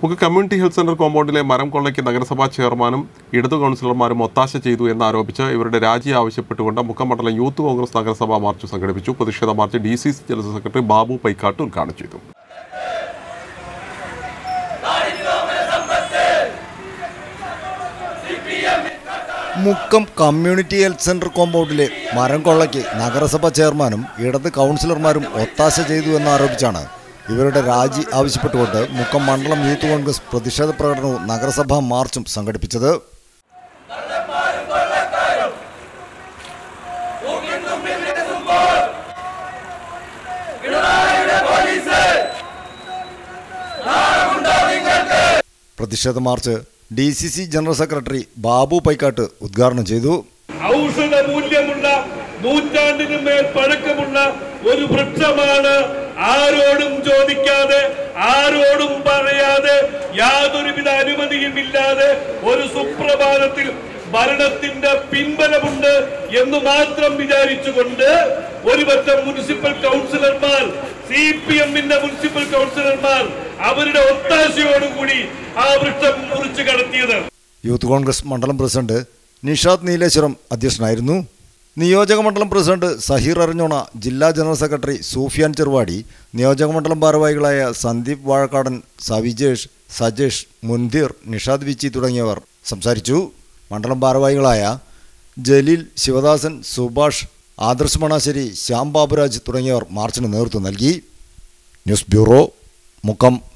മുഖ community health centre കോമ്പൗണ്ടിലെ മരം കൊള്ളയ്ക്ക് നഗരസഭാ ചെയർമാനും ഇടതു കൗൺസിലർമാരും ഒത്താശ ചെയ്തു എന്നാരോപിച്ച് ഇവരുടെ രാജി ആവശ്യപ്പെട്ടുകൊണ്ട് മുഖമണ്ഡലം യൂത്ത് കോൺഗ്രസ് നഗരസഭാ മാർച്ച് സംഘടിപ്പിച്ചു പ്രതിഷേധ march D C C general secretary Babu Paikkat ഉദ്ഘാടനം ചെയ്തു മുക്കം കമ്മ്യൂണിറ്റി ഹെൽത്ത് സെന്റർ കോമ്പൗണ്ടിലെ മരം കൊള്ളയ്ക്ക് നഗരസഭ ചെയർമാനും ഇടത് കൗൺസിലർമാരും ഒത്താശ ചെയ്തു എന്നാരോപിച്ചാണ് ഇവരുടെ രാജി ആവശ്യപ്പെട്ടുകൊണ്ട് മുക്കം മണ്ഡലം യൂത്ത് കോൺഗ്രസ് പ്രതിഷേധ പ്രകടനവും നഗരസഭാ മാർച്ചും സംഘടിപ്പിച്ചത് പ്രതിഷേധ march D C C general secretary Babu Paikkat ഉദ്ഘാടനം ചെയ്തു ഔഷധ മൂല്യമുള്ള നൂറ്റാണ്ടിന് മേൽ പഴക്കമുള്ള ഒരു വൃക്ഷമാണ് ആരോടും ചോദിക്കാതെ ആരോടും പറയാതെ യാതൊരുവിധ അനുമതിയും ഇല്ലാതെ ഒരു സുപ്രഭാതത്തിൽ ഭരണത്തിന്റെ പിൻബലമുണ്ട് എന്ന് മാത്രം വിചാരിച്ചുകൊണ്ട് ഒരുപറ്റം മുനിസിപ്പൽ കൗൺസിലർമാർ സി പി എമ്മിന്റെ മുനിസിപ്പൽ കൗൺസിലർമാർ അവരുടെ ഒത്താശയോടുകൂടി ആ വൃക്ഷം മുറിച്ചു കടത്തിയത് യൂത്ത് കോൺഗ്രസ് മണ്ഡലം പ്രസിഡന്റ് നിഷാദ് നീലേശ്വരം അധ്യക്ഷനായിരുന്നു നിയോജക മണ്ഡലം പ്രസിഡന്റ് സഹീർ അറിഞ്ഞോണ ജില്ലാ ജനറൽ സെക്രട്ടറി സൂഫിയാൻ ചെറുവാടി നിയോജക മണ്ഡലം ഭാരവാഹികളായ സന്ദീപ് വാഴക്കാടൻ സവിജേഷ് സജേഷ് മുൻതീർ നിഷാദ് വിച്ചി തുടങ്ങിയവർ സംസാരിച്ചു മണ്ഡലം ഭാരവാഹികളായ ജലീൽ ശിവദാസൻ സുഭാഷ് ആദർശ് മണാശ്ശേരി ശ്യാം ബാബുരാജ് തുടങ്ങിയവർ മാർച്ചിന് നേതൃത്വം നൽകി ന്യൂസ് ബ്യൂറോ മുക്കം